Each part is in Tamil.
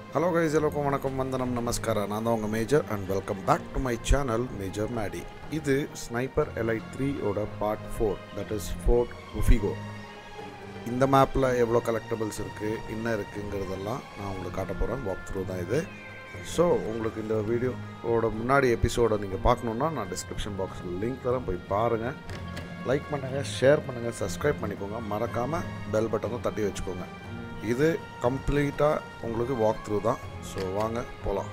ஹலோ கைஸ் எல்லோருக்கும் வணக்கம் வந்தனம் நமஸ்காரம் நான் தான் உங்கள் major and welcome back to my channel major Maddy இது ஸ்னைப்பர் எல்ஐ த்ரீயோட part four that is fort Rifugio இந்த மேப்பில் எவ்வளோ கலெக்டபிள்ஸ் இருக்குது என்ன இருக்குங்கிறதெல்லாம் நான் உங்களுக்கு காட்ட போகிறேன் வாக் த்ரூ தான் இது ஸோ உங்களுக்கு இந்த வீடியோவோட முன்னாடி எபிசோடை நீங்கள் பார்க்கணுன்னா நான் டிஸ்கிரிப்ஷன் பாக்ஸில் லிங்க் தரேன் போய் பாருங்கள் லைக் பண்ணுங்கள் ஷேர் பண்ணுங்கள் சப்ஸ்கிரைப் பண்ணிக்கோங்க மறக்காமல் பெல் பட்டனும் தட்டி வச்சுக்கோங்க இது கம்ப்ளீட்டாக உங்களுக்கு வாக் த்ரூ தான் ஸோ வாங்க போகலாம்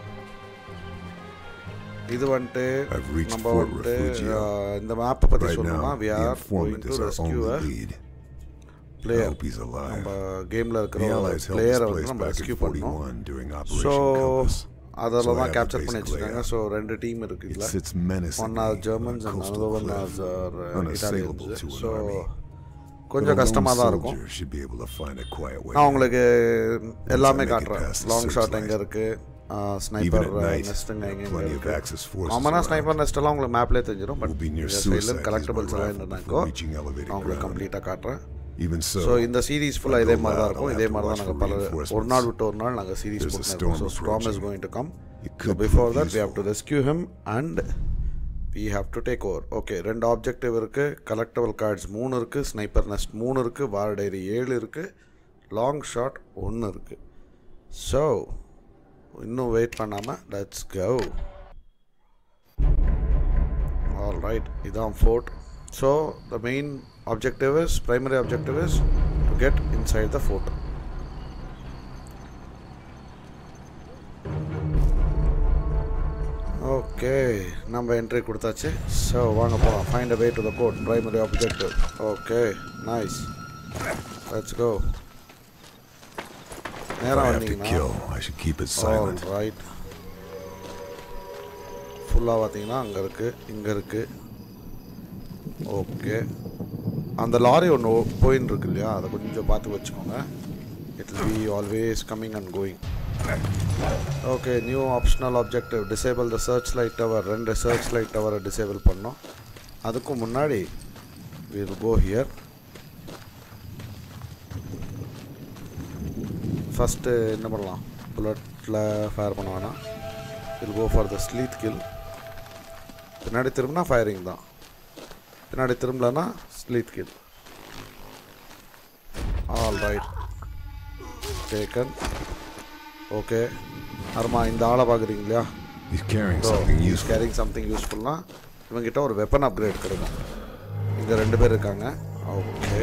இது வந்துட்டு I've reached நம்ம Fort வந்துட்டு Refugio. ஆஹ், இந்த மேப்பை பற்றி Right சொல்லணும்னா now, we the are informant to is our rescue only lead. I player hope he's alive. நம்ம கேமில் இருக்கிற The Allies held this பிளேயரை வந்து place நம்ம back in ரெஸ்கியூ பண்ணோம் 41 during ஸோ Operation Compass. அதில் So I தான் have the கேப்சர் பண்ணி basic வச்சுருக்காங்க layout. ஸோ ரெண்டு டீம் இருக்குது It இதில் sits menacingly one are on Germans a and coastal another one cliff, are unassailable Italians to an so army. But a கொஞ்சம் lone கஷ்டமாக தான் இருக்கும் soldier should be able to find a quiet way நான் out. உங்களுக்கு எல்லாமே make it காட்டுறேன் past the long shot searchlight. எங்கே இருக்குது Even ஸ்னைப்பர் at night, நெஸ்ட்டுங்க there are எங்கே plenty of இருக்குது Axis forces காமனாக around. ஸ்னைப்பர் நெஸ்ட்டெல்லாம் உங்களுக்கு மேப்லேயே தெரிஞ்சிடும் பட் We'll be near சைடில் suicide. கலெக்டபிள்ஸ் எல்லாம் என்னன்னாக்கோ reaching elevated நான் உங்களுக்கு ground. கம்ப்ளீட்டாக காட்டுறேன் Even so, ஸோ இந்த சீரீஸ் ஃபுல்லாக I இதே go மாதிரி தான் loud, இருக்கும் I'll இதே have to மாதிரி தான் watch நாங்கள் for பல reinforcements. ஒரு நாள் விட்டு ஒரு நாள் நாங்கள் சீரீஸ் There's a போட்டுருக்கோம் so storm storm is approaching. Going to come it so could before prove that we have to useful. Rescue him and we have to take over okay ரெண்டு ஆப்ஜெக்டிவ் இருக்குது கலெக்டபிள் கார்ட்ஸ் மூணு இருக்குது ஸ்னைப்பர் நெஸ்ட் மூணு இருக்குது வார் டைரி ஏழு இருக்குது லாங் ஷாட் ஒன்று இருக்குது ஸோ இன்னும் வெயிட் பண்ணாமல் லெட்ஸ் கோ ஆல் ரைட் இதான் fort so the main objective is primary objective is to get inside the fort okay நம்ம என்ட்ரி கொடுத்தாச்சு ஸோ வாங்க போகலாம் find a way to the code primary objective okay nice let's go If நேராக I have to வந்தீங்கன்னா kill, I should keep it all silent. Right ஃபுல்லாக பார்த்தீங்கன்னா அங்கே இருக்குது இங்கே இருக்குது ஓகே அந்த லாரி ஒன்று போயின்னு இருக்கு இல்லையா அதை கொஞ்சம் பார்த்து வச்சுக்கோங்க it will be always coming and going okay new optional objective disable the searchlight tower ரெண்டு சர்ச் லைட் டவரை டிசேபிள் பண்ணோம் அதுக்கும் முன்னாடி வில் கோ ஹியர் ஃபஸ்ட்டு என்ன பண்ணலாம் புல்லட்டில் ஃபயர் பண்ண வேணாம் will go for the stealth kill பின்னாடி திரும்பினா ஃபயரிங் தான் பின்னாடி திரும்பலன்னா stealth kill all right taken okay அருமா இந்த ஆளை பார்க்குறீங்க இல்லையா He's carrying something useful. Carrying something யூஸ்ஃபுல்னா இவங்கிட்ட ஒரு வெப்பன் அப்கிரேட் கிடைக்கும் இங்கே ரெண்டு பேர் இருக்காங்க ஓகே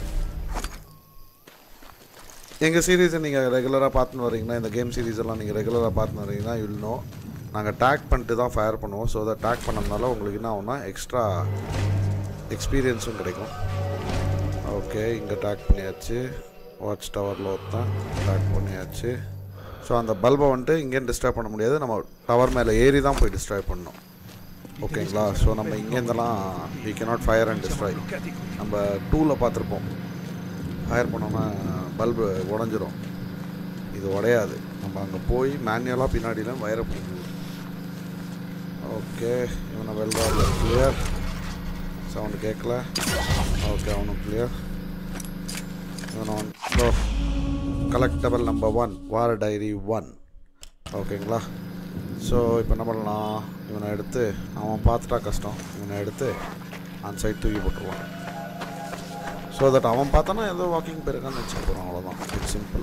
எங்கள் சீரீஸை நீங்கள் ரெகுலராக பார்த்துன்னு வரீங்கன்னா இந்த கேம் சீரீஸ் எல்லாம் நீங்கள் ரெகுலராக பார்த்துன்னு வரீங்கன்னா யூல் நோ நாங்கள் டேக் பண்ணிட்டு தான் ஃபயர் பண்ணுவோம் ஸோ அதை டேக் பண்ணதுனால உங்களுக்கு என்ன ஆகும்னா எக்ஸ்ட்ரா எக்ஸ்பீரியன்ஸும் கிடைக்கும் ஓகே இங்கே டேக் பண்ணியாச்சு வாட்ச் டவரில் ஒருத்தன் டேக் பண்ணியாச்சு ஸோ அந்த பல்பை வந்துட்டு இங்கேயும் டிஸ்ட்ராய் பண்ண முடியாது நம்ம டவர் மேலே ஏறி தான் போய் டிஸ்ட்ராய் பண்ணணும் ஓகேங்களா ஸோ நம்ம இங்கேருந்தெல்லாம் we cannot fire and destroy நம்ம டூவில் பார்த்துருப்போம் ஃபயர் பண்ணோன்னா பல்பு உடஞ்சிரும் இது உடையாது நம்ம அங்கே போய் மேனுவலாக பின்னாடிலாம் வயரை பிடிக்கணும் ஓகே இவனை வெல்டாரில் கிளியர் சவுண்டு கேட்கல ஓகே அவனும் கிளியர் இவனை வந்து collectible number one war diary one ஓகேங்களா ஸோ இப்போ என்ன பண்ணலாம் இவனை எடுத்து அவன் பார்த்துட்டா கஷ்டம் இவனை எடுத்து அந்த சைட் தூக்கி போட்டுருவான் ஸோ தட் அவன் பார்த்தானா ஏதோ வாக்கிங் போயிருக்கான்னு வச்சுக்க போகிறான் அவ்வளோதான் இட்ஸ் சிம்பிள்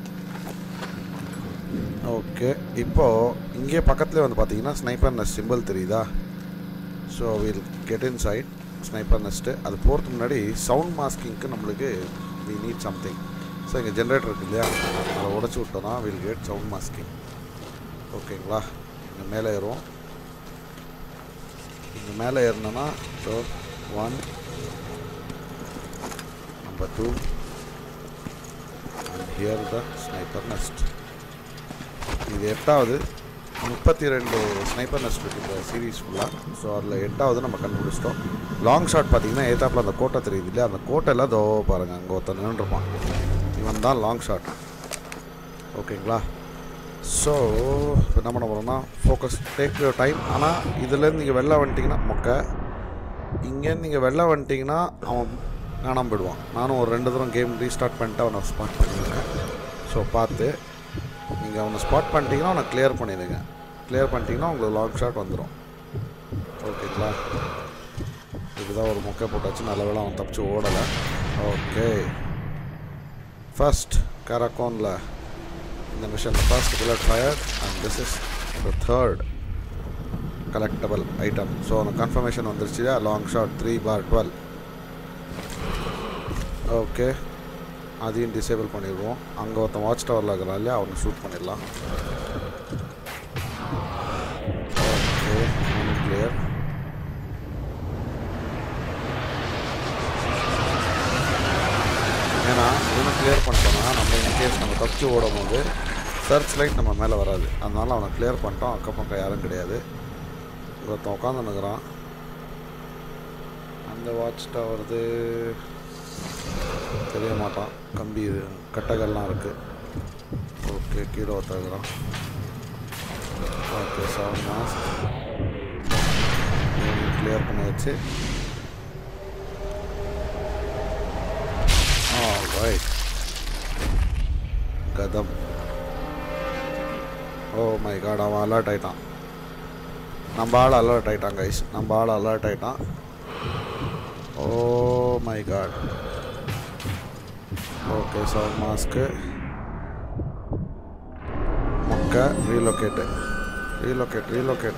ஓகே இப்போது இங்கே பக்கத்துலேயே வந்து பார்த்தீங்கன்னா ஸ்னைப்பர் நெஸ்ட் சிம்பிள் தெரியுதா so we'll get inside sniper nest அது போகிறதுக்கு முன்னாடி சவுண்ட் மாஸ்கிங்க்கு நம்மளுக்கு வி நீட் சம்திங் ஸோ இங்கே ஜென்ரேட்டர் இருக்கு இல்லையா அதை உடச்சி விட்டோன்னா வில் கெட் சவுண்ட் மாஸ்கிங் ஓகேங்களா இங்கே மேலே ஏறுவோம் இங்கே மேலே ஏறினோன்னா so one number two and here the sniper nest இது எட்டாவது முப்பத்தி ரெண்டு ஸ்னைப்பர் நெஸ்ட் இருக்கு இந்த சீரீஸ் ஃபுல்லாக ஸோ அதில் எட்டாவது நம்ம கண்டுபிடிச்சிட்டோம் லாங் ஷாட் பார்த்தீங்கன்னா ஏத்தாப்பில் அந்த கோட்டை தெரியுது இல்லையா அந்த கோட்டையில் தோ பாருங்கள் அங்கே ஒருத்தன் நின்றுருப்பான் இவன் தான் லாங் ஷாட் ஓகேங்களா ஸோ இப்போ என்ன பண்ண போகிறோம்னா ஃபோக்கஸ் டேக் யூர் டைம் ஆனால் இதுலேருந்து நீங்கள் வெளில வந்துட்டிங்கன்னா மொக்க இங்கேருந்து நீங்கள் வெளில வந்துட்டிங்கன்னா அவன் காணாமல் போயிடுவான் நானும் ஒரு ரெண்டு தூரம் கேம் ரீஸ்டார்ட் பண்ணிட்டு அவனை ஸ்பாட் பண்ணிடுவேன் ஸோ பார்த்து நீங்கள் நீங்கள் அவனை ஸ்பாட் பண்ணிட்டீங்கன்னா அவனை கிளியர் பண்ணிடுங்க கிளியர் பண்ணிட்டீங்கன்னா உங்களுக்கு லாங் ஷாட் வந்துடும் ஓகேங்களா இதுதான் ஒரு மொக்கை போட்டாச்சு நல்ல வேளை அவன் தப்பிச்சு ஓடலை ஓகே ஃபர்ஸ்ட் கரக்கோனில் இந்த மிஷனில் first bullet fire and this is the third collectible item so அந்த கன்ஃபர்மேஷன் வந்துருச்சு long shot three for twelve okay அதையும் டிசேபிள் பண்ணிடுவோம் அங்கே ஒருத்தன் வாட்ச் டவரில் இருக்கிறான் இல்லையா அவனை ஷூட் பண்ணிடலாம் ஓகே அவனும் கிளியர் ஏன்னா இவனை கிளியர் பண்ணிட்டோம்னா நம்ம இன்கேஸ் நம்ம தப்பிச்சு ஓடும் போது சர்ச் லைட் நம்ம மேலே வராது அதனால அவனை கிளியர் பண்ணிட்டோம் அக்கம் பக்கம் யாரும் கிடையாது இங்க ஒருத்தன் உட்காந்துனுக்குறான் அந்த வாட்ச் டவர்து தெரிய மாட்டான் கம்பி இது கட்டைகள்லாம் இருக்குது ஓகே கீழே ஒருத்தருக்குறான் ஓகே செவன் மாஸ்க் கிளியர் பண்ணி வச்சு ரைட் கதம் ஓ மை காட் அவன் அலர்ட் ஆயிட்டான் நம்ம ஆள் அலர்ட் ஆயிட்டான் கைஸ் நம்ம ஆள் அலர்ட் ஆயிட்டான் oh my god okay sound மாஸ்க்கு மொக்க relocate relocate relocate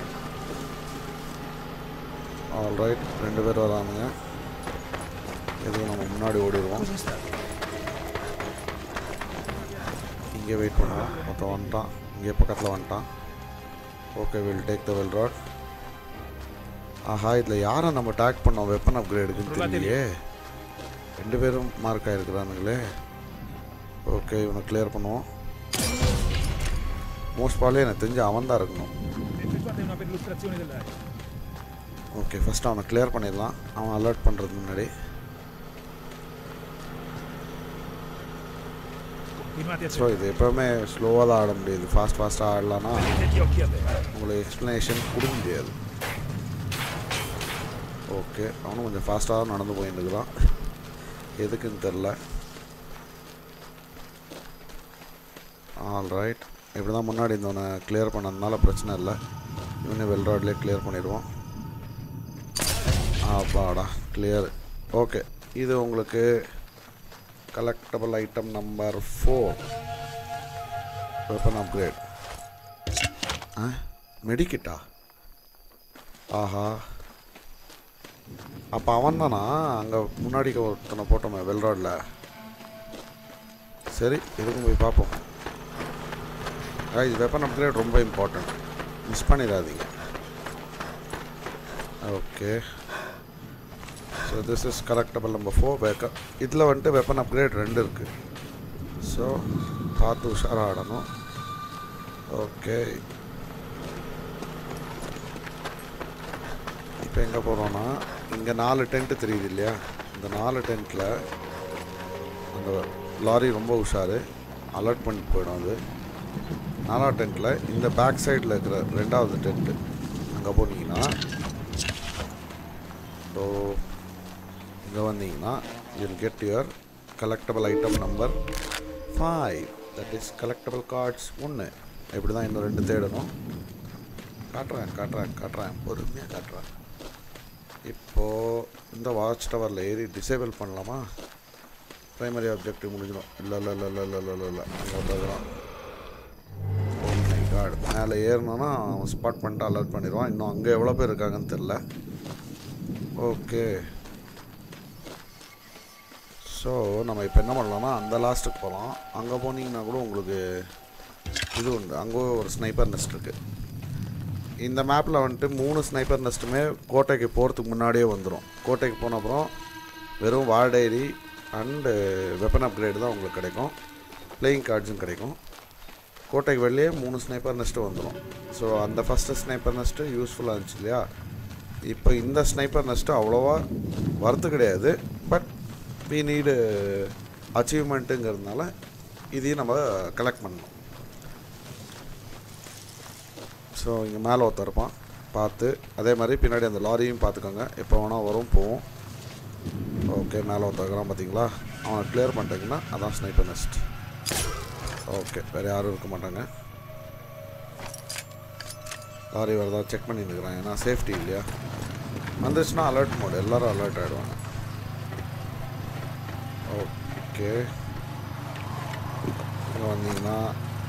all right ரெண்டு பேர் வரானுங்க எதுவும் நம்ம முன்னாடி ஓடிடுவோம் இங்கே வெயிட் பண்ணுவோம் மொத்தம் வந்துட்டான் இங்கே பக்கத்தில் வந்துட்டான் okay we'll take the Welrod ஆஹா இதில் யாரை நம்ம டேக் பண்ணோம் வெப்பன் அப்கிரேடுக்குன்னு தெரியலையே ரெண்டு பேரும் மார்க் ஆகிருக்கிறானுங்களே ஓகே இவனை கிளியர் பண்ணுவோம் மோஸ்ட் பாலே எனக்கு தெரிஞ்சு அவன் தான் இருக்கணும் Effettuate una perlustrazione dell'area. Okay first அவனை கிளியர் பண்ணிடலாம் அவன் அலர்ட் பண்ணுறதுக்கு முன்னாடி Continuate a ஸோ இது எப்போவுமே ஸ்லோவாக தான் ஆட முடியுது ஃபாஸ்ட் ஃபாஸ்ட்டாக ஆடலான்னா Tenete gli occhi aperti. உங்களுக்கு எக்ஸ்ப்ளனேஷன் கொடுக்க முடியாது ஓகே அவனும் கொஞ்சம் ஃபாஸ்ட்டாக தான் நடந்து போயிட்டு இருக்கிறான் எதுக்குன்னு தெரில ஆல் ரைட் இப்படி தான் முன்னாடி இருந்தவனை கிளியர் பண்ணதுனால பிரச்சனை இல்லை இவனே வெல்ராட்லேயே கிளியர் பண்ணிடுவோம் ஆப்பாடா கிளியர் ஓகே இது உங்களுக்கு collectible item number four weapon upgrade ஆ மெடிக்கிட்டா ஆஹா அப்போ அவன் தானா அங்கே முன்னாடி ஒருத்தனை போட்டோமே வெல்ராடில் சரி எதுக்கும் போய் பார்ப்போம் இது வெப்பன் அப்கிரேட் ரொம்ப இம்பார்ட்டன்ட் மிஸ் பண்ணிடாதீங்க okay so this is collectible number four பேக்க இதில் வந்துட்டு வெப்பன் அப்கிரேட் ரெண்டு இருக்குது ஸோ பார்த்து உஷாராக ஆடணும் ஓகே இப்போ எங்கே போகிறோன்னா இங்கே நாலு டென்ட்டு தெரியுது இல்லையா இந்த நாலு டென்ட்டில் அந்த லாரி ரொம்ப உஷாரு அலர்ட் பண்ணிட்டு போயிடும் அது நாலாவது டென்ட்டில் இந்த பேக் சைடில் இருக்கிற ரெண்டாவது டென்ட்டு அங்கே போனீங்கன்னா ஸோ இங்கே வந்தீங்கன்னா you'll get your collectible item number five that is collectible cards ஒன்று இப்படி தான் இன்னும் ரெண்டு தேடணும் காட்டுறேன் காட்டுறேன் காட்டுறேன் பொறுமையாக காட்டுறேன் இப்போது இந்த வாட்ச் டவரில் ஏறி டிசேபிள் பண்ணலாமா ப்ரைமரி ஆப்ஜெக்டிவ் முடிஞ்சிடும் இல்லை இல்லை இல்லை இல்லை இல்லை இல்லை இல்லை இல்லை அங்கே வந்துடுறான் கார்டு மேலே ஏறினோன்னா அவன் ஸ்பாட் பண்ணிட்டு அலர்ட் பண்ணிடுவான் இன்னும் அங்கே எவ்வளோ பேர் இருக்காங்கன்னு தெரில ஓகே ஸோ நம்ம இப்போ என்ன பண்ணலாம்னா அந்த லாஸ்ட்டுக்கு போகலாம் அங்கே போனீங்கன்னா கூட உங்களுக்கு இது உண்டு அங்கே ஒரு ஸ்னைப்பர் நெஸ்ட் இருக்குது இந்த மேப்பில் வந்துட்டு மூணு ஸ்னைப்பர் நெஸ்ட்டுமே கோட்டைக்கு போகிறதுக்கு முன்னாடியே வந்துடும் கோட்டைக்கு போன அப்புறம் வெறும் war diary and weapon upgrade தான் உங்களுக்கு கிடைக்கும் பிளேயிங் கார்ட்ஸும் கிடைக்கும் கோட்டைக்கு வெளியே மூணு ஸ்னைப்பர் நெஸ்ட்டு வந்துடும் ஸோ அந்த ஃபஸ்ட்டு ஸ்னைப்பர் நெஸ்ட்டு யூஸ்ஃபுல்லாக இருந்துச்சு இல்லையா இப்போ இந்த ஸ்னைப்பர் நெஸ்ட்டு அவ்வளோவா வரத்து கிடையாது பட் வி நீடு அச்சீவ்மெண்ட்டுங்கிறதுனால இதையும் நம்ம கலெக்ட் பண்ணணும் ஸோ இங்கே மேலே ஒருத்தர் இருப்பான் பார்த்து அதே மாதிரி பின்னாடி அந்த லாரியும் பார்த்துக்கோங்க எப்போ வேணால் வரும் போவோம் ஓகே மேலே ஒருத்தர் இருக்கிறான் பார்த்தீங்களா அவனை கிளியர் பண்ணிட்டீங்கன்னா அதான் ஸ்னைப்பர் நெஸ்ட் ஓகே வேறு யாரும் இருக்க மாட்டாங்க லாரி வரதா செக் பண்ணிட்டு இருக்கிறேன் ஏன்னா சேஃப்டி இல்லையா வந்துச்சுன்னா அலர்ட் மோட் எல்லாரும் அலர்ட் ஆகிடுவாங்க ஓகே இங்கே வந்தீங்கன்னா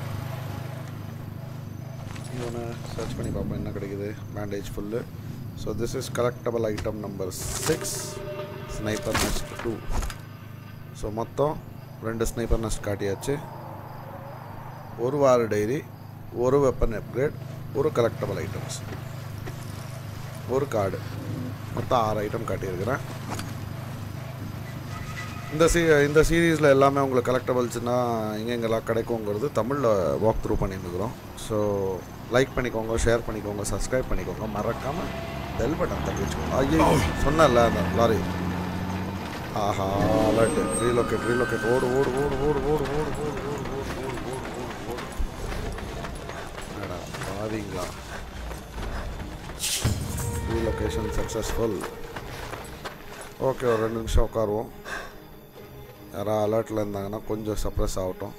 இவனை சர்ச் பண்ணி பார்ப்போம் என்ன கிடைக்குது bandage full so this is collectible item number six sniper nest two so மொத்தம் ரெண்டு ஸ்னைப்பர் நெஸ்ட் காட்டியாச்சு ஒரு வார டைரி ஒரு வெப்பன் அப்கிரேட் ஒரு கலெக்டபிள் ஐட்டம்ஸ் ஒரு கார்டு மொத்தம் ஆறு ஐட்டம் காட்டியிருக்கிறேன் இந்த சீ இந்த சீரீஸில் எல்லாமே உங்களுக்கு கலெக்டபிள்ஸ்னால் எங்கெங்கெல்லாம் கிடைக்குங்கிறது தமிழில் வாக் த்ரூ பண்ணியிருக்கிறோம் ஸோ லைக் பண்ணிக்கோங்க ஷேர் பண்ணிக்கோங்க சப்ஸ்கிரைப் பண்ணிக்கோங்க மறக்காமல் பெல் பட்டன் தட்டி வச்சுக்கோங்க ஐயோ சொன்னல அந்த லாரி ஆஹா அலர்ட் ரீலோகேட் ரீலோகேட் ஓடு ஓடு ஓடு ஓடு ஓடு ஓடு ஓடு ஓடு ஓடு ஓடு ஓடு ஓடு ஓடு என்னடா பாவீங்களா ரீலொகேஷன் சக்ஸஸ்ஃபுல் ஓகே ஒரு ரெண்டு நிமிஷம் உட்காருவோம் யாராவது அலர்ட்டில் இருந்தாங்கன்னா கொஞ்சம் சப்ரஸ் ஆகட்டும்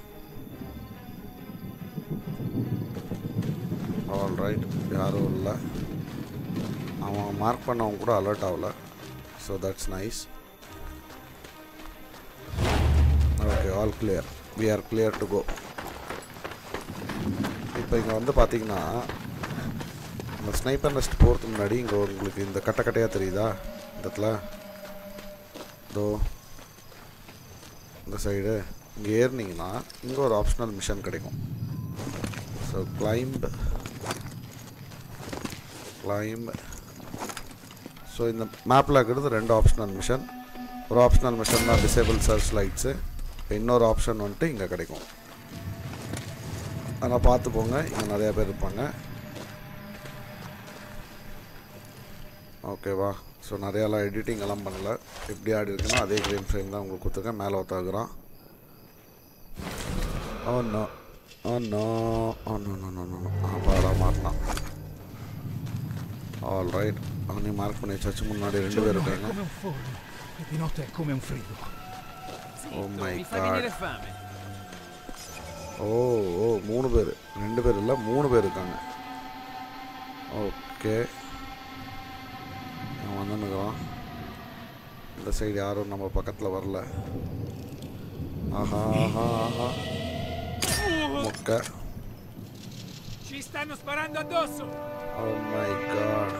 ஆல் ரைட் யாரும் இல்லை அவன் மார்க் பண்ணவங்க கூட அலர்ட் ஆகல so that's nice okay all clear we are clear to go இப்போ இங்கே வந்து பார்த்தீங்கன்னா இந்த ஸ்னைப்பர் நெஸ்ட் போகிறதுக்கு முன்னாடி இங்கே உங்களுக்கு இந்த கட்டை கட்டையாக தெரியுதா இந்த இடத்துல இதோ இந்த சைடு இங்கே ஏறினீங்கன்னா இங்கே ஒரு ஆப்ஷனல் மிஷன் கிடைக்கும் ஸோ கிளைம்ப் கிளைம்ப் ஸோ இந்த மேப்பில் இருக்கிறது ரெண்டு ஆப்ஷனல் மிஷன் ஒரு ஆப்ஷனல் மிஷன் தான் டிசேபிள் சர்ச் லைட்ஸு இப்போ இன்னொரு ஆப்ஷன் வந்துட்டு இங்கே கிடைக்கும் ஆனால் பார்த்து போங்க இங்கே நிறையா பேர் இருப்பாங்க ஓகேவா ஸோ நிறையாலாம் எடிட்டிங் எல்லாம் பண்ணல எப்படி ஆடி இருக்குன்னா அதே கிரேம் ஃப்ரேம் தான் உங்களுக்கு கொடுத்துருக்கேன் மேலே ஒத்தாக்குறான் oh no oh no oh no no no no அப்பாடா மாட்டினான் ஆல் ரைட் அவனையும் மார்க் பண்ணி வச்சாச்சு முன்னாடி ரெண்டு பேர் Giorno è இருக்காங்க come un forno e di notte è come un frigo. Oh my mi fai God. venire fame. ஓ ஓ மூணு பேர் ரெண்டு பேர் இல்லை மூணு பேர் இருக்காங்க ஓகே அவன் வந்துன்னுக்குறான் இந்த சைடு யாரும் நம்ம பக்கத்தில் வரல ஆஹா ஆஹா ஆஹா மொக்க Ci stanno sparando addosso! Oh my god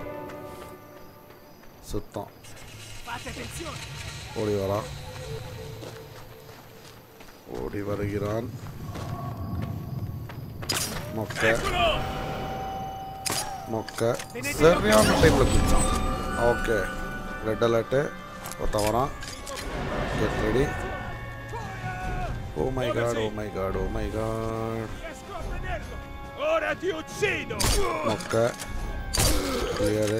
சுத்தம் Fate attenzione! ஓடி வரான் ஓடி வருகிறான் மொக்க மொக்க சரியான டைமில் குடிச்சான் ஓகே ரெட் அலர்ட்டு ஒருத்தன் வரான் get ready oh my god oh my god oh my god Riesco a vederlo! Ora ti uccido! மொக்க கிளியரு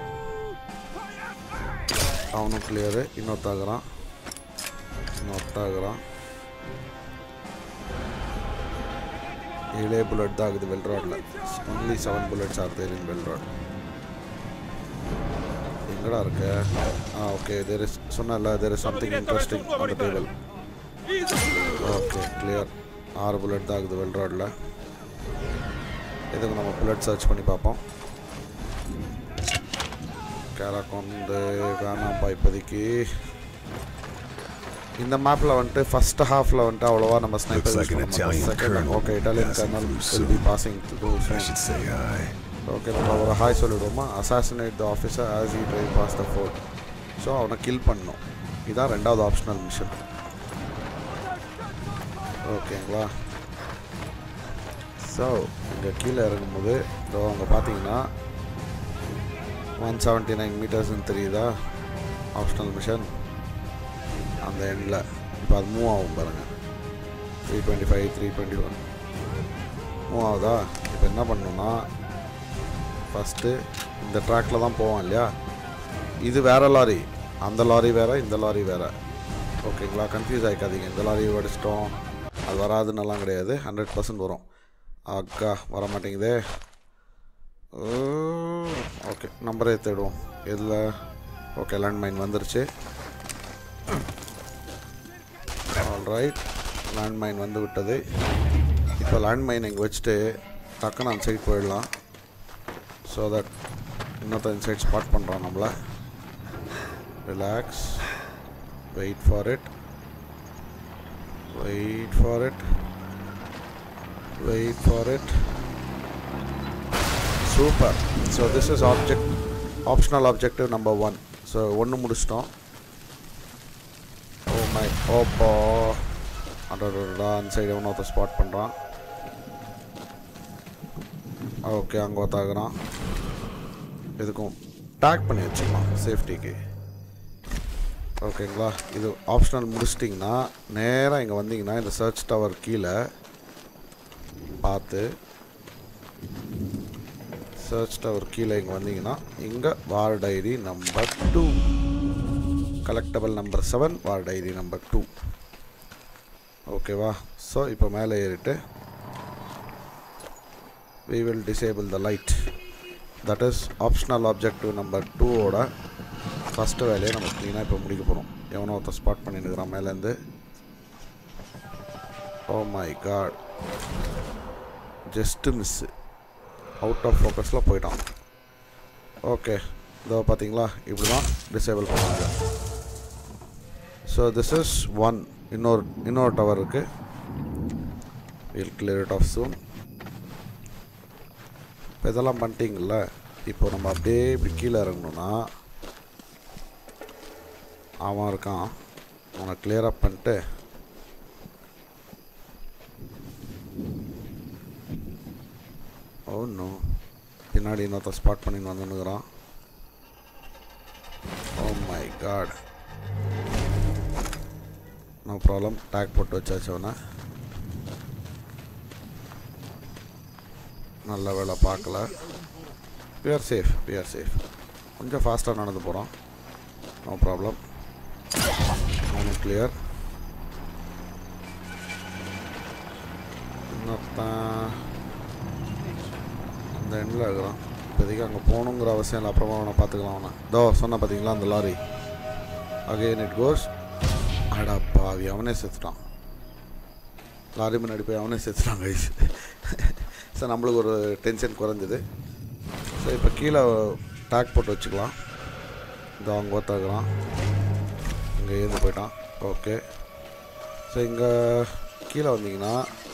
அவனும் கிளியரு இன்னொருத்தாகிறான் இன்னொருத்தாகிறான் ஏழே புல்லட் தான் ஆகுது வெல்ராடில் only seven bullets are there in Welrod எங்கடா இருக்க ஆ ஓகே தேர் இஸ் சொன்னல there is something interesting on the table okay clear ஆறு புல்லட் தான் ஆகுது வெல்ராடில் இதுக்கு நம்ம புல்லட் சர்ச் பண்ணி பார்ப்போம் கேரக்கொண்டு வேணாம்ப்பா இப்போதைக்கு இந்த மேப்பில் வந்துட்டு ஃபர்ஸ்ட் ஹாஃபில் வந்துட்டு அவ்வளோவா நம்ம sniper Looks like an Italian second colonel ஓகே Italian passing colonel through will be passing through I should say hi. ஓகே நம்ம ஒரு ஹாய் சொல்லிவிடுவோமா assassinate the officer as he drive past the fort so அவனை கில் பண்ணணும் இதான் ரெண்டாவது ஆப்ஷனல் மிஷன் ஓகேங்களா ஸோ இங்கே கீழே இறங்கும்போது இதோ அங்கே பார்த்தீங்கன்னா ஒன் செவன்ட்டி நைன் மீட்டர்ஸ்னு தெரியுதா ஆப்ஷனல் மிஷன் அந்த எண்டில் இப்போ அது மூவ் ஆகும் பாருங்கள் three twenty five three twenty one move ஆகுதா இப்போ என்ன பண்ணணும்னா ஃபஸ்ட்டு இந்த ட்ராக்கில் தான் போவோம் இல்லையா இது வேற லாரி அந்த லாரி வேற இந்த லாரி வேற ஓகேங்களா கன்ஃபியூஸ் ஆகிக்காதீங்க இந்த லாரி அடிச்சிட்டோம் அது வராதுன்னெல்லாம் கிடையாது ஹண்ட்ரட் பர்சன்ட் வரும் அக்கா வர மாட்டேங்குதே ஓகே நம்பரே தேடுவோம் இதில் ஓகே லேண்ட்மைன் வந்துருச்சு ஆல்ரைட் லேண்ட்மைன் வந்து விட்டது இப்போ லேண்ட்மைன் இங்கே வச்சுட்டு டக்குன்னு அந்த சைடு போயிடலாம் ஸோ தட் இன்னொருத்த இன்சைட் ஸ்பாட் பண்ணுறான் நம்மளை relax wait for it wait for it wait for it super so this is object optional objective number one so ஒன்று முடிச்சிட்டோம் ஓ மை ஓப்போ அடடா அந்த சைடு எவனோ ஒருத்தர் ஸ்பாட் பண்ணுறான் ஓகே அங்கே ஒருத்தாகிறான் இதுக்கும் டேக் பண்ணி வச்சுக்கலாம் சேஃப்டிக்கு ஓகேங்களா இது ஆப்ஷனல் முடிச்சிட்டிங்கன்னா நேராக இங்கே வந்தீங்கன்னா இந்த சர்ச் டவர் கீழே பார்த்து சர்ச் டவர் கீழே இங்கே வந்தீங்கன்னா இங்கே war diary number two collectible number seven war diary number two ஓகேவா ஸோ இப்போ மேலே ஏறிட்டு we will disable the light that is optional objective number 2 ஓட ஃபஸ்ட்டு வேலையை நம்ம க்ளீனாக இப்போ முடிக்க போகிறோம் எவனோ ஒருத்தர் ஸ்பாட் பண்ணிட்டுருக்கிறான் மேலேருந்து oh my god just miss out of ஃபோக்கஸில் போயிட்டான் ஓகே இதோ பார்த்தீங்களா இப்படி தான் டிசேபிள் பண்ணுவாங்க ஸோ திஸ் இஸ் ஒன் இன்னொரு இன்னொரு டவர் இருக்குது will clear it off soon இப்போ இதெல்லாம் பண்ணிட்டீங்கல்ல இப்போ நம்ம அப்படியே இப்படி கீழே இறங்கணும்னா அவன் இருக்கான் அவனை clear up பண்ணிட்டு ஓ நோ பின்னாடி இன்னொருத்த ஸ்பாட் பண்ணின்னு வந்துன்னுக்குறான் oh my god no problem tag போட்டு வச்சாச்சு அவனை நல்ல வேலை பார்க்கல we are safe we are safe கொஞ்சம் ஃபாஸ்ட்டாக நடந்து போகிறோம் நோ ப்ராப்ளம் அவனும் கிளியர் இன்னொருத்தன் இந்த எண்டில் இருக்கிறான் இப்போதைக்கு அங்கே போகணுங்கிற அவசியம் இல்லை அப்புறமா அவனை பார்த்துக்கலாம் அவனை தோ சொன்ன பார்த்தீங்களா அந்த லாரி அகைன் இட் கோஸ் அடா பாவி அவனே செத்துட்டான் லாரி முன்னாடி போய் அவனே செத்துட்டான் கைஸ் ஸோ நம்மளுக்கு ஒரு டென்ஷன் குறைஞ்சது ஸோ இப்போ கீழே டேக் போட்டு வச்சுக்கலாம் இதோ அவங்க ஒருத்தாக்குறான் இங்கே ஏந்து போயிட்டான் ஓகே ஸோ இங்கே கீழே வந்தீங்கன்னா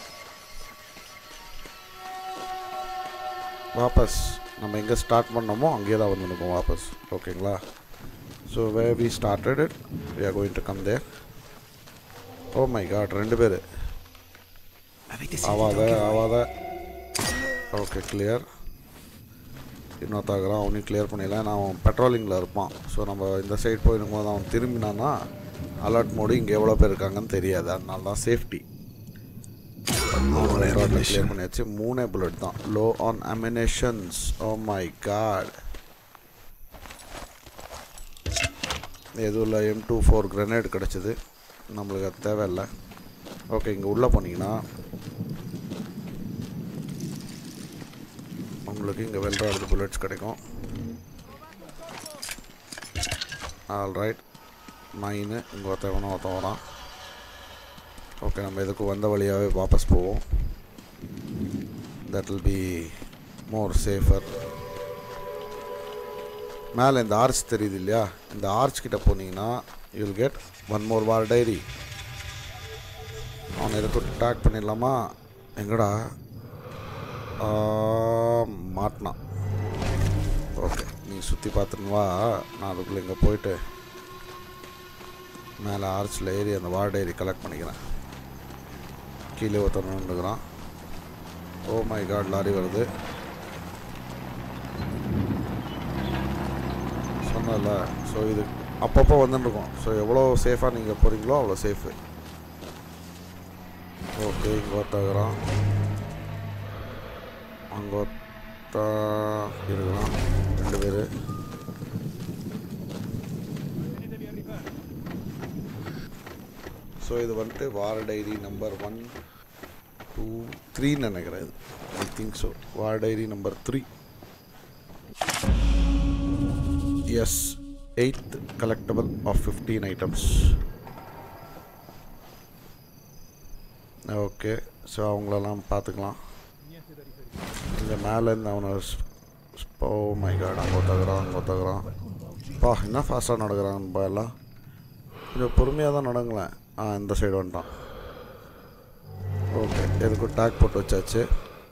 வாபஸ் நம்ம எங்கே ஸ்டார்ட் பண்ணோமோ அங்கேயே தான் வந்து நிற்போம் வாபஸ் ஓகேங்களா so way we started it we are going to come there oh my god ரெண்டு பேர் Avete ஆவாத sentito anche voi? ஆவாத ஓகே கிளியர் இன்னொருத்தாகிறான் அவனையும் கிளியர் பண்ணிடலாம் நான் அவன் பெட்ரோலிங்கில் இருப்பான் ஸோ நம்ம இந்த சைடு போயிருக்கும்போது அவன் திரும்பினான்னா அலர்ட் மோடு இங்கே எவ்வளோ பேர் இருக்காங்கன்னு தெரியாது அதனால தான் சேஃப்டி கிளியர் பண்ணியாச்சு மூணே புல்லட் தான் low on ammunitions oh my god எதுவும் இல்லை எம் டூ ஃபோர் கிரனேட் கிடச்சிது நம்மளுக்கு அது தேவையில்லை ஓகே இங்கே உள்ளே போனீங்கன்னா உங்களுக்கு இங்கே வெல்ராடு புல்லட்ஸ் கிடைக்கும் ஆல் ரைட் மைனு இங்கே ஒருத்தவனும் ஒருத்தன் வரான் ஓகே நம்ம இதுக்கு வந்த வழியாகவே வாபஸ் போவோம் that will be more safer மேலே இந்த ஆர்ச் தெரியுது இல்லையா இந்த ஆர்ச் கிட்ட போனீங்கன்னா you will get one more war diary அவனை எதுக்கு டேக் பண்ணிடலாமா எங்கடா ஆ, மாட்டினான் ஓகே நீ சுற்றி பார்த்துன்னு வா நான் அதுக்குள்ளே இங்கே போயிட்டு மேலே ஆர்ச்சில் ஏறி அந்த வார் டைரி கலெக்ட் பண்ணிக்கிறேன் கீழே ஒருத்தன் நின்றுக்கிறான் ஓ மை காட் லாரி வருது சொன்னல ஸோ இது அப்பப்போ வந்துட்டுருக்கோம் ஸோ எவ்வளோ சேஃபாக நீங்கள் போகிறீங்களோ அவ்வளோ சேஃபு ஓகே இங்கே ஒருத்தகிறான் அங்கே ஒருத்த இருக்கிறான் ரெண்டு பேர் ஸோ இது வந்துட்டு வார டைரி நம்பர் ஒன் டூ த்ரீன்னு நினைக்கிறேன் இது I think so war diary number three is eighth collectible of fifteen items okay so அவங்களெல்லாம் பார்த்துக்கலாம் இங்கே மேலேருந்து அவனை ஓ மை காட் அங்கே ஒத்துக்கிறான் அங்கே ஒத்துக்கிறான் பா என்ன ஃபாஸ்ட்டாக நடக்கிறாங்கப்பா எல்லாம் கொஞ்சம் பொறுமையாக தான் நடங்களேன் ஆ இந்த சைடு வந்துட்டான் ஓகே எதுக்கும் டேக் போட்டு வச்சாச்சு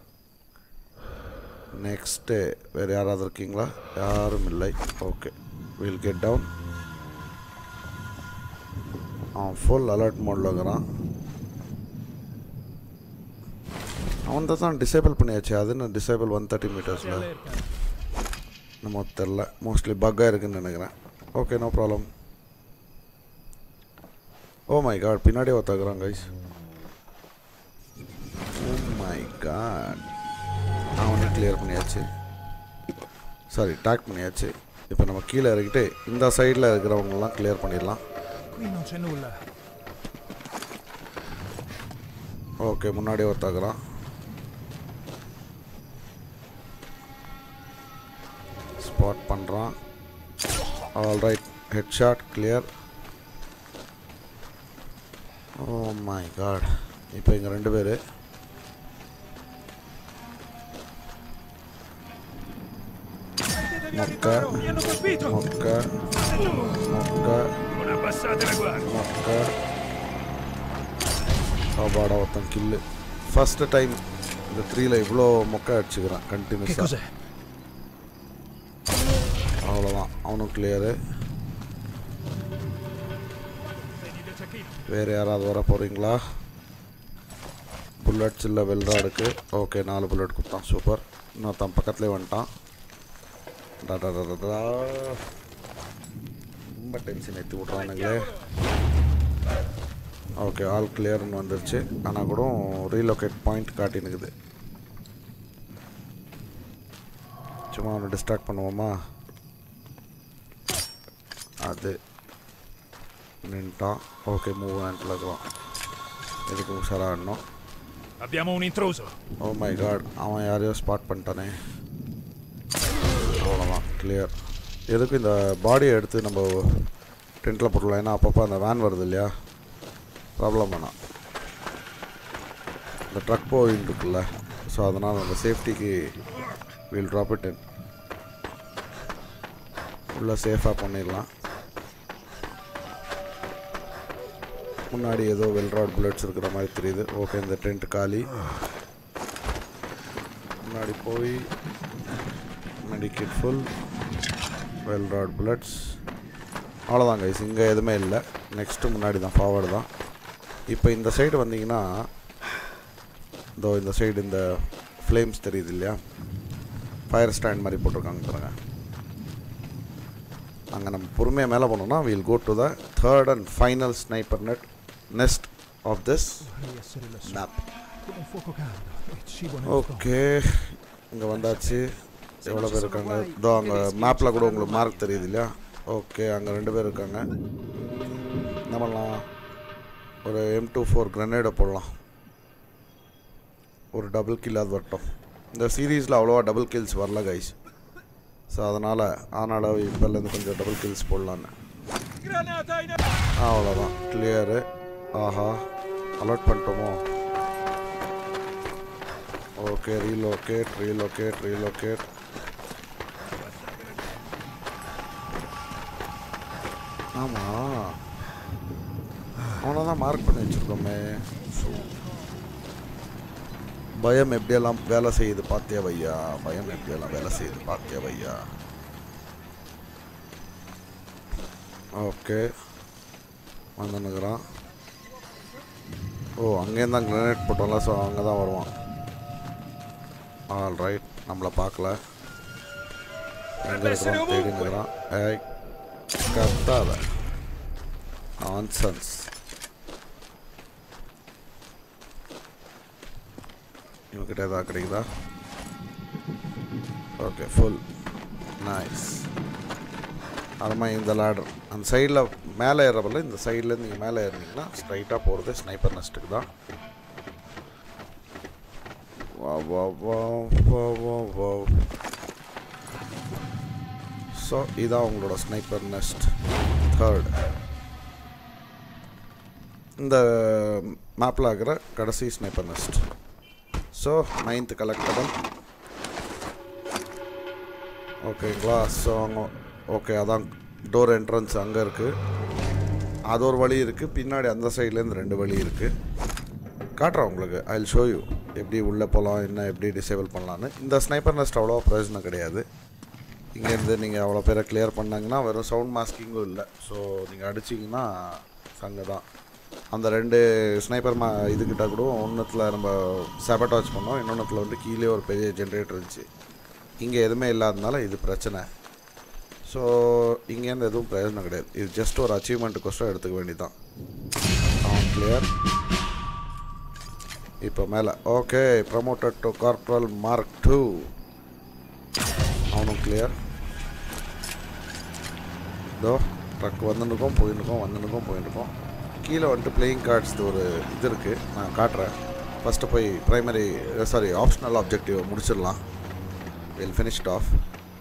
நெக்ஸ்ட்டு வேறு யாராவது இருக்கீங்களா யாரும் இல்லை ஓகே வில் கெட் டவுன் அவன் ஃபுல் அலர்ட் மோடில் இருக்கிறான் அவன் தான் டிசேபிள் பண்ணியாச்சு அது என்ன டிசேபிள் ஒன் தேர்ட்டி மீட்டர்ஸில் நம்ம தெரில மோஸ்ட்லி பக்காக இருக்குன்னு நினைக்கிறேன் okay no problem oh my god பின்னாடியே ஒருத்தக்குறான் கைஸ் ஓ மை காட் அவனை கிளியர் பண்ணியாச்சு சாரி டேக் பண்ணியாச்சு இப்போ நம்ம கீழே இறக்கிட்டு இந்த சைடில் இருக்கிறவங்கலாம் கிளியர் பண்ணிடலாம் Qui non c'è nulla. Okay முன்னாடியே ஒருத்தாக்குறான் ஸ்பாட் பண்ணுறான் all right headshot clear oh my god இப்போ இங்கே ரெண்டு பேர் மொக்க Mi hanno colpito! மொக்க மொக்க Non abbassate la guardia! மொக்க சாப்பாடா ஒருத்தன் கில்லு ஃபஸ்ட்டு டைம் இந்த த்ரீல இவ்வளோ மொக்க அடிச்சுக்கிறான் Che கண்டினியூஸாக cos'è? அவ்வளோதான் அவனும் கிளியரு Venite qui! வேறு யாராவது வர போகிறீங்களா புல்லட்ஸ் இல்லை வெல்டா இருக்குது ஓகே நாலு புல்லட் கொடுத்தான் சூப்பர் இன்னொருத்தன் பக்கத்துலேயே வந்துட்டான் டா டா டா டா டா. ரொம்ப டென்ஷன் ஏற்றி விட்றானுங்களே ஓகே ஆல் கிளியர்னு வந்துருச்சு ஆனால் கூட ரீலோகேட் பாயிண்ட் காட்டினுக்குது சும்மா அவனை டிஸ்ட்ராக்ட் பண்ணுவோமா அது நின்ட்டான் ஓகே மூவ் ஹேண்டில் இருக்கிறான் எதுக்கு உஷாராக ஆடணும் Abbiamo un intruso! Oh my god அவன் யாரையோ ஸ்பாட் பண்ணிட்டானே அவ்வளோதான் கிளியர் எதுக்கு இந்த பாடியை எடுத்து நம்ம டென்ட்டில் போட்டுடலாம் ஏன்னா அப்பப்போ அந்த வேன் வருது இல்லையா ப்ராப்ளம் வேணாம் இந்த ட்ரக் போயின்னு இருக்குல்ல ஸோ அதனால் அந்த சேஃப்டிக்கு வில் ட்ராப் இட் இன் உள்ளே சேஃபாக பண்ணிடலாம் முன்னாடி ஏதோ வெல்ராட் புல்லட்ஸ் இருக்கிற மாதிரி தெரியுது ஓகே இந்த டென்ட் காலி முன்னாடி போய் மெடிக்கெட் ஃபுல் வெல்ராட் புல்லட்ஸ் அவ்வளோதான் கைஸ் இங்கே எதுவுமே இல்லை நெக்ஸ்ட்டு முன்னாடி தான் ஃபார்வர்டு தான் இப்போ இந்த சைடு வந்தீங்கன்னா இதோ இந்த சைடு இந்த ஃப்ளேம்ஸ் தெரியுது இல்லையா ஃபயர் ஸ்டாண்ட் மாதிரி போட்டிருக்காங்க பாருங்க அங்கே நம்ம பொறுமையாக மேலே போனோம்னா we'll go to the third and final sniper net nest of this Vorrei essere lassù. Map Con un fuoco caldo e cibo nel okay இங்கே வந்தாச்சு எவ்வளோ பேர் இருக்காங்க இதோ அங்கே மேப்பில் கூட உங்களுக்கு மார்க் தெரியுது இல்லையா ஓகே அங்கே ரெண்டு பேர் இருக்காங்க என்ன பண்ணலாம் ஒரு எம் டூ ஃபோர் கிரனேடை போடலாம் ஒரு டபுள் கில் அது வரட்டும் இந்த சீரீஸில் அவ்வளோவா டபுள் கில்ஸ் வரல கைஸ் ஸோ அதனால் அதனால் இப்போலேருந்து கொஞ்சம் டபுள் கில்ஸ் போடலான்னு Granata in அவ்வளோதான் கிளியரு ஆஹா அலர்ட் பண்ணிட்டோமோ ஓகே ரீலோகேட் ரீலோகேட் ரீலோகேட் ஆமாம் அவனை தான் மார்க் பண்ணி வச்சுருக்கோமே பயம் எப்படியெல்லாம் வேலை செய்யுது பார்த்தியா பையா பயம் எப்படியெல்லாம் வேலை செய்யுது பார்த்தியா பையா ஓகே வந்துன்னுக்குறான் ஓ அங்கேயும் தான் கிரனேட் போட்டோம்ல ஸோ அங்கே தான் வருவான் ஆல் ரைட் நம்மளை பார்க்கல எங்கே இருக்கிறோம் தேடினுக்குறான் ஏய் கத்தாத நான்சன்ஸ் இவங்கிட்ட ஏதாவது கிடைக்குதா ஓகே ஃபுல் நைஸ் அது மாதிரி இந்த லேடர் அந்த சைடில் மேலே ஏறப்பல இந்த சைடில் நீங்கள் மேலே ஏறினீங்கன்னா ஸ்ட்ரைட்டாக போகிறது ஸ்னைப்பர் நெஸ்ட்டுக்கு தான் வா வா வா வா வா வா ஸோ இதான் உங்களோட ஸ்னைப்பர் நெஸ்ட் தேர்ட் இந்த மேப்பில் இருக்கிற கடைசி sniper nest so ninth collectible ஓகேங்களா ஸோ அங்கே ஓகே அதான் டோர் என்ட்ரன்ஸ் அங்கே இருக்குது அது ஒரு வழி இருக்குது பின்னாடி அந்த சைட்லேருந்து ரெண்டு வழி இருக்குது காட்டுறேன் உங்களுக்கு ஐ ஷோ யூ எப்படி உள்ளே போகலாம் என்ன எப்படி டிசேபிள் பண்ணலான்னு இந்த ஸ்னைப்பர் நெஸ்ட் அவ்வளோ பிரயோஜனம் கிடையாது இங்கேருந்து நீங்கள் அவ்வளோ பேரை கிளியர் பண்ணாங்கன்னா வெறும் சவுண்ட் மாஸ்கிங்கும் இல்லை ஸோ நீங்கள் அடிச்சிங்கன்னா சங்க தான் அந்த ரெண்டு ஸ்னைப்பர் மா இதுக்கிட்ட கூட ஒன்றுத்தில் நம்ம சாபட்டாச் பண்ணோம் இன்னொன்றுத்தில் வந்து கீழே ஒரு பெரிய ஜென்ரேட்டர் இருந்துச்சு இங்கே எதுவுமே இல்லாதனால இது பிரச்சனை ஸோ இங்கேருந்து எதுவும் பிரயோஜனம் கிடையாது இது ஜஸ்ட் ஒரு அச்சீவ்மெண்ட்டுக்கோசரம் எடுத்துக்க வேண்டியதான் அவன் கிளியர் இப்போ மேலே okay promoted to corporal mark two அவனும் கிளியர் இதோ ட்ரக் வந்துருக்கோம் போயிட்டுருக்கோம் வந்துருக்கோம் போயிட்டுருக்கோம் கீழே வந்துட்டு பிளேயிங் கார்ட்ஸ் ஒரு இது இருக்குது நான் காட்டுறேன் ஃபஸ்ட்டு போய் ப்ரைமரி சாரி ஆப்ஷனல் ஆப்ஜெக்டிவ் முடிச்சிடலாம் will finished of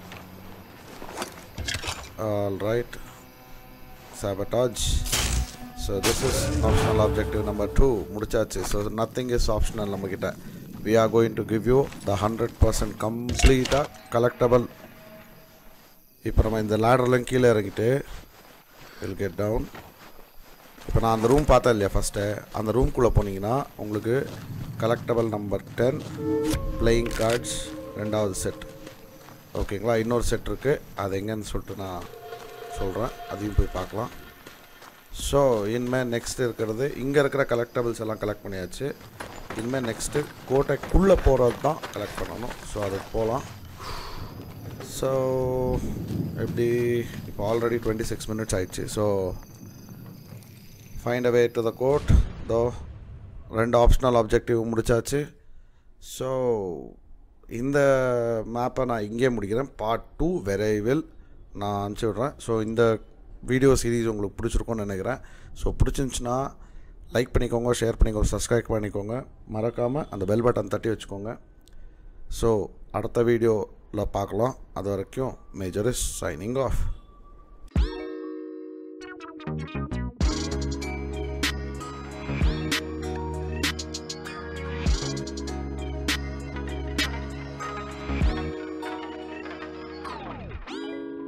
all right sabotage so this is optional objective number 2 முடிச்சாச்சு so nothing is optional நம்மக்கிட்ட we are going to give you the 100% complete collectible இப்போ நம்ம இந்த லேடர்லாம் கீழே இறங்கிட்டு வில் கெட் டவுன் இப்போ நான் அந்த ரூம் பார்த்தேன் இல்லையா ஃபஸ்ட்டு அந்த ரூம்குள்ளே போனீங்கன்னா உங்களுக்கு collectible number ten playing cards ரெண்டாவது செட் ஓகேங்களா இன்னொரு செட் இருக்குது அது எங்கன்னு சொல்லிட்டு நான் சொல்கிறேன் அதையும் போய் பார்க்கலாம் ஸோ இனிமேல் நெக்ஸ்ட் இருக்கிறது இங்கே இருக்கிற கலெக்டபிள்ஸ் எல்லாம் கலெக்ட் பண்ணியாச்சு இனிமேல் நெக்ஸ்ட்டு கோட்டைக்குள்ளே போகிறது தான் கலெக்ட் பண்ணணும் ஸோ அதுக்கு போகலாம் ஸோ எப்படி இப்போ ஆல்ரெடி டுவெண்ட்டி சிக்ஸ் மினிட்ஸ் ஆயிடுச்சு so find away to the code though ரெண்டு ஆப்ஷனல் ஆப்ஜெக்டிவ் முடிச்சாச்சு ஸோ இந்த மேப்பை நான் இங்கே முடிக்கிறேன் பார்ட் டூ விரைவில் நான் அனுப்பிச்சி விட்றேன் ஸோ இந்த வீடியோ சீரிஸ் உங்களுக்கு பிடிச்சிருக்கும்னு நினைக்கிறேன் ஸோ பிடிச்சிருந்துச்சுன்னா லைக் பண்ணிக்கோங்க ஷேர் பண்ணிக்கோங்க சப்ஸ்கிரைப் பண்ணிக்கோங்க மறக்காமல் அந்த பெல் பட்டன் தட்டி வச்சுக்கோங்க ஸோ அடுத்த வீடியோவில் பார்க்கலாம் அது வரைக்கும் மேஜர் இஸ் சைனிங் ஆஃப்